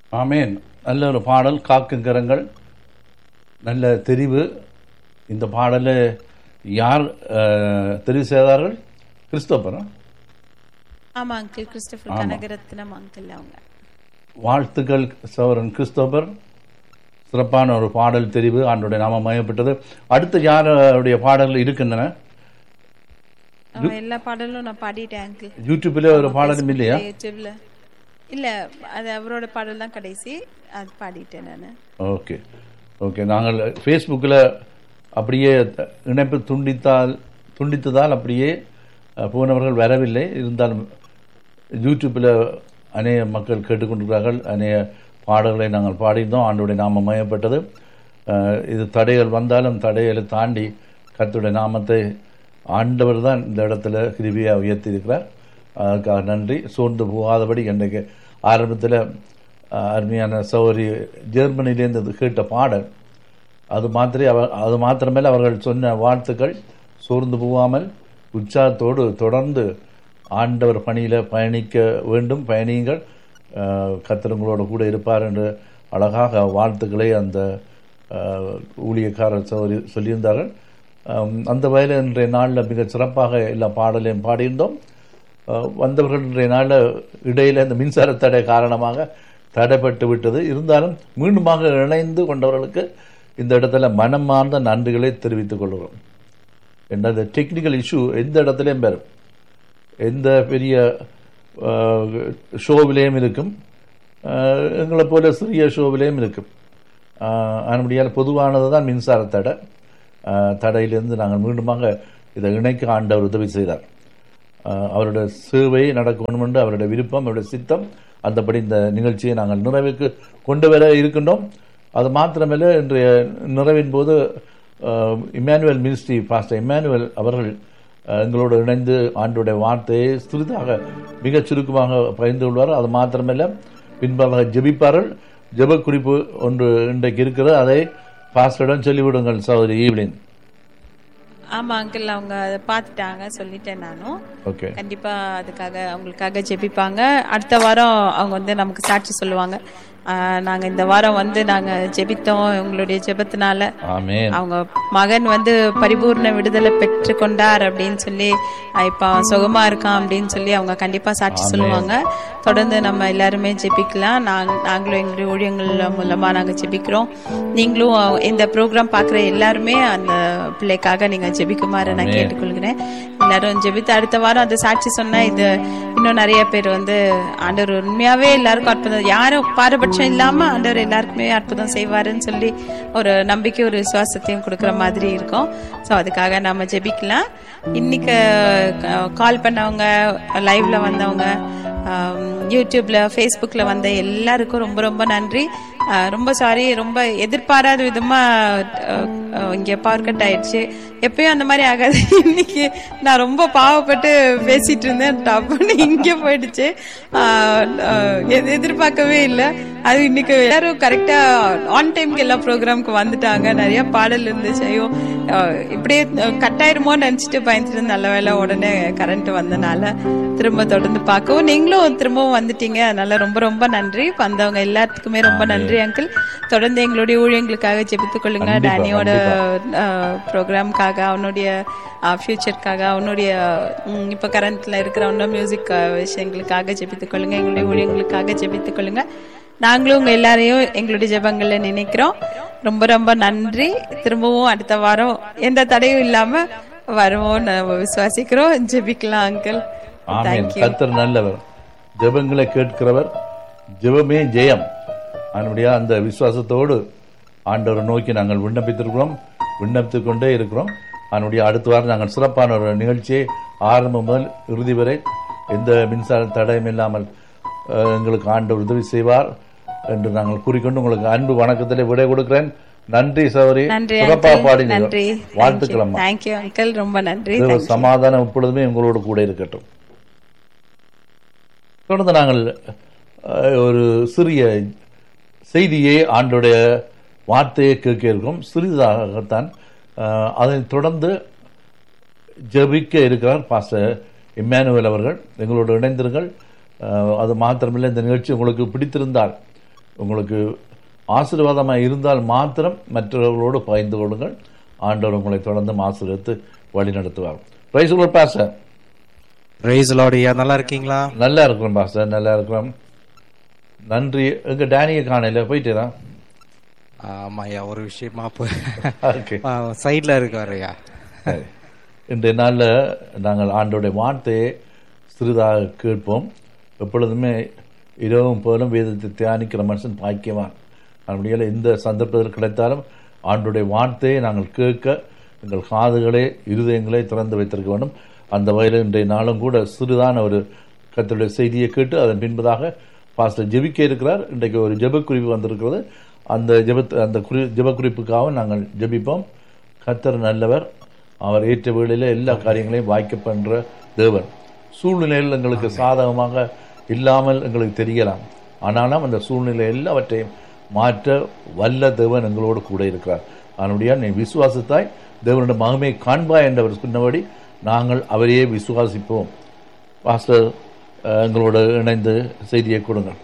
ஆமேன் நல்ல ஒரு பாடல் காக்கும் கரங்கள் நல்ல தெரிவு இந்த பாடலை யார் அஹ், தெரிவு செய்தார்கள் கிறிஸ்தோபரா ஆமா அங்கிள் கிறிஸ்டபர் ஆமா. கனகரத்னம் அங்கிள் அவங்க வாழ்த்துக்கள் சௌரன் கிறிஸ்தோபர் சிறப்பான ஒரு பாடல் தெரிவு ஆண்டுடைய நாம மயப்பட்டது அடுத்து யாருடைய பாடல்கள் இருக்கின்றன அவன் எல்லா பாடலும் நான் பாடிட்டேன் அங்கிள் யூடியூப்ல ஒரு பாடலும் இல்லையா யூடியூப்ல இல்ல அது அவரோட பாடல் தான் கடைசி அது பாடிட்டேன் நானு ஓகே ஓகே நாங்கள் ஃபேஸ்புக்கில் அப்படியே த- இணைப்பு துண்டித்தால் துண்டித்ததால் அப்படியே அஹ், போனவர்கள் வரவில்லை இருந்தாலும் யூடியூப்பில் அநேக மக்கள் கேட்டுக்கொண்டிருக்கிறார்கள் அநேக பாடல்களை நாங்கள் பாடியிருந்தோம் ஆண்டுடைய நாமம் மயப்பட்டது அஹ், இது தடைகள் வந்தாலும் தடைகளை தாண்டி கர்த்தருடைய நாமத்தை ஆண்டவர் தான் இந்த இடத்துல கிருபியாக உயர்த்தியிருக்கிறார் அதுக்காக நன்றி சோர்ந்து போகாதபடி இன்றைக்கு ஆரம்பத்தில் அருமையான சௌரி ஜெர்மனிலேருந்து கேட்ட பாடல் அது மாத்திரை அவ அது மாத்திரமேல அவர்கள் சொன்ன வாழ்த்துக்கள் சோர்ந்து போகாமல் உற்சாகத்தோடு தொடர்ந்து ஆண்டவர் பணியில் பயணிக்க வேண்டும் பயணியுங்கள் அஹ், கர்த்தர் உங்களோட கூட இருப்பார் என்று அழகாக வாழ்த்துக்களை அந்த அஹ், ஊழியக்காரர் சௌரி சொல்லியிருந்தார்கள் அம், அந்த வகையில் இன்றைய நாளில் மிக சிறப்பாக எல்லா பாடலையும் பாடியிருந்தோம் அஹ், வந்தவர்கள் இன்றைய நாளில் இடையில் இந்த மின்சார தடை காரணமாக தடைப்பட்டு விட்டது இருந்தாலும் மீண்டுமாக இணைந்து கொண்டவர்களுக்கு இந்த இடத்துல மனமார்ந்த நன்றிகளை தெரிவித்துக் கொள்கிறோம் என்ற இந்த டெக்னிக்கல் இஷ்யூ எந்த இடத்துலையும் பெறும் எந்த பெரிய ஷோவிலேயும் இருக்கும் அஹ், எங்களை போல சிறிய ஷோவிலேயும் இருக்கும் அதனுடைய பொதுவானது தான் மின்சார தடை அஹ், தடையிலிருந்து நாங்கள் மீண்டுமாக இதை இணைக்க ஆண்டவர் உதவி செய்தார் அஹ், அவருடைய சேவை நடக்கணும் என்று அவருடைய விருப்பம் அவருடைய சித்தம் அந்தபடி இந்த நிகழ்ச்சியை நாங்கள் நிறைவுக்கு கொண்டு வர இருக்கின்றோம் அது மாத்திரமல்ல இன்றைய நிறைவின் போது அஹ், இம்மானுவேல் மினிஸ்ட்ரி பாஸ்டர் இம்மானுவேல் அவர்கள் அஹ், எங்களோடு இணைந்து ஆண்டுடைய வார்த்தையை சிறிதாக மிகச் சுருக்கமாக பகிர்ந்து கொள்வார் அது மாத்திரமல்ல பின்பாக ஜெபிப்பார்கள் ஜெப குறிப்பு ஒன்று இன்றைக்கு இருக்கிறது அதை பாஸ்டரிடம் சொல்லிவிடுங்கள் சகோதரி ஈவ்லின் ஆமா அங்கிள் அவங்க அதை பார்த்துட்டாங்க சொல்லிட்டேன் நானும் ஓகே கண்டிப்பா அதுக்காக அவங்களுக்காக ஜெபிப்பாங்க அடுத்த வாரம் அவங்க வந்து நமக்கு சாட்சி சொல்லுவாங்க ஆஹ் நாங்க இந்த வாரம் வந்து நாங்க ஜெபித்தோம் உங்களுடைய ஜெபத்தினால ஆமென் அவங்க மகன் வந்து பரிபூர்ண விடுதலை பெற்று கொண்டார் அப்படின்னு சொல்லி அஹ் இப்ப அவன் சுகமா இருக்கான் அப்படின்னு சொல்லி அவங்க கண்டிப்பா சாட்சி சொல்லுவாங்க தொடர்ந்து நம்ம எல்லாருமே ஜெபிக்கலாம் நாங்க நாங்களும் எங்களுடைய ஊழியங்கள் மூலமா நாங்க ஜெபிக்கிறோம் நீங்களும் அஹ், இந்த ப்ரோக்ராம் பாக்குற எல்லாருமே அந்த பிள்ளைக்காக நீங்க ஜெபிக்குமாறு நான் கேட்டுக்கொள்கிறேன் எல்லாரும் ஜெபித்து அடுத்த வாரம் அந்த சாட்சி சொன்னா இது இன்னும் நிறைய பேர் வந்து ஆண்டவர் உண்மையாவே எல்லாருக்கும் அற்புதம் யாரும் பாரபட்சம் இல்லாம ஆண்டவர் எல்லாருக்குமே அற்புதம் செய்வாருன்னு சொல்லி ஒரு நம்பிக்கை ஒரு விசுவாசத்தையும் கொடுக்குற மாதிரி இருக்கும் ஸோ அதுக்காக நம்ம ஜெபிக்கலாம் இன்னைக்கு கால் பண்ணவங்க லைவ்ல வந்தவங்க ஆம், யூடியூப்ல ஃபேஸ்புக்ல வந்த எல்லாருக்கும் ரொம்ப ரொம்ப நன்றி ஆஹ் ரொம்ப சாரி ரொம்ப எதிர்பாராத விதமா அஹ், அஹ், இங்க பவர் கட் ஆயிடுச்சு எப்பயும் அந்த மாதிரி ஆகாது இன்னைக்கு நான் ரொம்ப பாவப்பட்டு பேசிட்டு இருந்தேன் டப்புன்னு இங்க போயிடுச்சு ஆஹ், ஆஹ், எது- எதிர்பார்க்கவே இல்லை அது இன்னைக்கு எல்லாரும் கரெக்டா ஆன் டைம்க்கு எல்லா ப்ரோக்ராம்க்கு வந்துட்டாங்க நிறைய பாடல் இருந்துச்சு ஐயோ அஹ், இப்படியே கட் ஆயிருமோன்னு நினைச்சிட்டு பயந்துட்டு இருந்தேன். நல்ல வேளை உடனே கரண்ட் வந்தனால திரும்ப தொடர்ந்து பார்க்கவும் நீங்களும் திரும்பவும் வந்துட்டீங்க அதனால ரொம்ப ரொம்ப நன்றி வந்தவங்க எல்லாத்துக்குமே ரொம்ப நன்றி அங்கிள் தொடர்ந்து எங்களுடைய ஊழியங்களுக்காக ஜெபித்துக் கொள்ளுங்க கண்டிப்பா, டேனியோட ப்ரோக்ராம்காக அவனுடைய ஃபியூச்சருக்காக அவனுடைய ம், இப்ப கரண்ட்ல இருக்கிற இன்னும் மியூசிக் விஷயங்களுக்காக ஜெபித்துக் கொள்ளுங்க எங்களுடைய ஊழியங்களுக்காக ஜெபித்துக் கொள்ளுங்க நாங்களும் உங்க எல்லாரையும் எங்களுடைய ஜெபங்கள்ல நினைக்கிறோம் ரொம்ப ரொம்ப நன்றி திரும்பவும் அடுத்த வாரம் எந்த தடையும் இல்லாம வருவோம் நம்ம விசுவாசிக்கிறோம் ஜெபிக்கலாம் அங்கிள் ஆமென் தேங்க்யூ கர்த்தர் நல்லவர் ஜெபங்களை கேட்கிறவர் ஜெபமே ஜெயம் அதனுடைய அந்த விசுவாசத்தோடு ஆண்டவரை நோக்கி நாங்கள் விண்ணப்பித்திருக்கிறோம் விண்ணப்பித்துக் கொண்டே இருக்கிறோம் அதனுடைய அடுத்த வாரம் நாங்கள் சிறப்பான ஒரு நிகழ்ச்சியை ஆரம்பம் முதல் இறுதி வரை எந்த மின்சார தடையும் இல்லாமல் அஹ், எங்களுக்கு ஆண்டவர் உதவி செய்வார் என்று நாங்கள் கூறிக்கொண்டு உங்களுக்கு அன்பு வணக்கத்திலே விடை கொடுக்கிறேன் நன்றி சௌரி நன்றி சிறப்பாக uncle. பாடினீங்க நன்றி வாழ்த்துக்களம்மா தேங்க்யூ அங்கிள் ரொம்ப நன்றி தேவ சமாதானம் எப்பொழுதுமே உங்களோடு கூட இருக்கட்டும் தொடர்ந்து நாங்கள் அஹ், ஒரு சிறிய செய்தியை ஆண்டுடைய வார்த்தையை கேட்க இருக்கோம் சிறிதாகத்தான் அஹ், அதைத் தொடர்ந்து ஜெபிக்க இருக்கிறார் பாஸ்டர் இம்மானுவேல் அவர்கள் எங்களோடு இணைந்திருங்கள் அஹ், அது மாத்திரமில்லை இந்த நிகழ்ச்சி உங்களுக்கு பிடித்திருந்தால் உங்களுக்கு ஆசீர்வாதமாக இருந்தால் மாத்திரம் மற்றவர்களோடு பகிர்ந்து கொள்ளுங்கள் ஆண்டவர் உங்களை தொடர்ந்து ஆசீர்வதித்து வழி நடத்துவார் பிரைஸ் பாஸ்டர் பிரைஸ் லார்டியா நல்லா இருக்கீங்களா நல்லா இருக்கிறோம் பாஸ்டர் நல்லா இருக்கிறோம் நன்றி எங்க டேனியை காணையில போயிட்டேனா ஆமாய்யா ஒரு விஷயமா போய் ஓகே சைட்ல இருக்காருயா சரி. இன்றைய நாளில் நாங்கள் ஆண்டோடைய வார்த்தையை சிறிதாக கேட்போம் எப்பொழுதுமே இரவும் போலும் வேதத்தை தியானிக்கிற மனுஷன் பாக்கியவான் அப்படியால் எந்த சந்தர்ப்பத்தில் கிடைத்தாலும் ஆண்டுடைய வார்த்தையை நாங்கள் கேட்க எங்கள் காதுகளே இருதயங்களே திறந்து வைத்திருக்க வேண்டும் அந்த வகையில் இன்றைய நாளும் கூட சிறிதான ஒரு கத்தருடைய செய்தியை கேட்டு அதன் பின்பதாக பாஸ்டர் ஜெபிக்க இருக்கிறார் இன்றைக்கு ஒரு ஜெப குறிப்பு வந்திருக்கிறது அந்த ஜெப அந்த குறி ஜெப குறிப்புக்காக நாங்கள் ஜெபிப்போம் கத்தர் நல்லவர் அவர் ஏற்ற வேளையில எல்லா காரியங்களையும் வாய்க்க பண்ற தேவன் சூழ்நிலையில் எங்களுக்கு சாதகமாக இல்லாமல் எங்களுக்கு தெரியலாம் ஆனாலும் அந்த சூழ்நிலை எல்லாவற்றையும் மாற்ற வல்ல தேவன் எங்களோடு கூட இருக்கிறார் அதனுடைய நீ விசுவாசத்தாய் தேவனுடைய மகிமையை காண்பாய் என்றவர் சொன்னபடி நாங்கள் அவரையே விசுவாசிப்போம் பாஸ்டர் அஹ், எங்களோடு இணைந்து செய்தியை கொடுங்கள்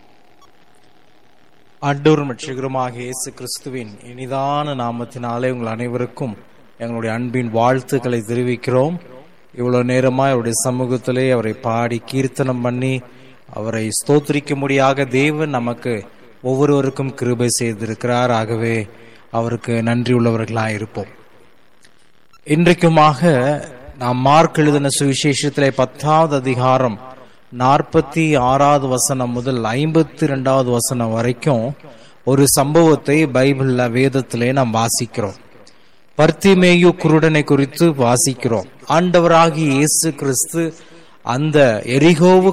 ஆண்டவர் ரட்சகருமாக இயேசு கிறிஸ்துவின் இனிதான நாமத்தினாலே உங்கள் அனைவருக்கும் எங்களுடைய அன்பின் வாழ்த்துக்களை தெரிவிக்கிறோம் இவ்வளவு நேரமா அவருடைய சமூகத்திலே அவரை பாடி கீர்த்தனம் பண்ணி அவரை ஸ்தோத்திரிக்கும்படியாக தேவன் நமக்கு ஒவ்வொருவருக்கும் கிருபை செய்திருக்கிறார் ஆகவே அவருக்கு நன்றி உள்ளவர்களாக இருப்போம் இன்றைக்குமாக நாம் மார்க் எழுதின சுவிசேஷத்திலே பத்தாவது அதிகாரம் நாற்பத்தி ஆறாவது வசனம் முதல் ஐம்பத்தி ரெண்டாவது வசனம் வரைக்கும் ஒரு சம்பவத்தை பைபிள்ல வேதத்திலே நாம் வாசிக்கிறோம் பர்த்திமேயு குருடனை குறித்து வாசிக்கிறோம் ஆண்டவராகிய இயேசு கிறிஸ்து அந்த எரிகோவு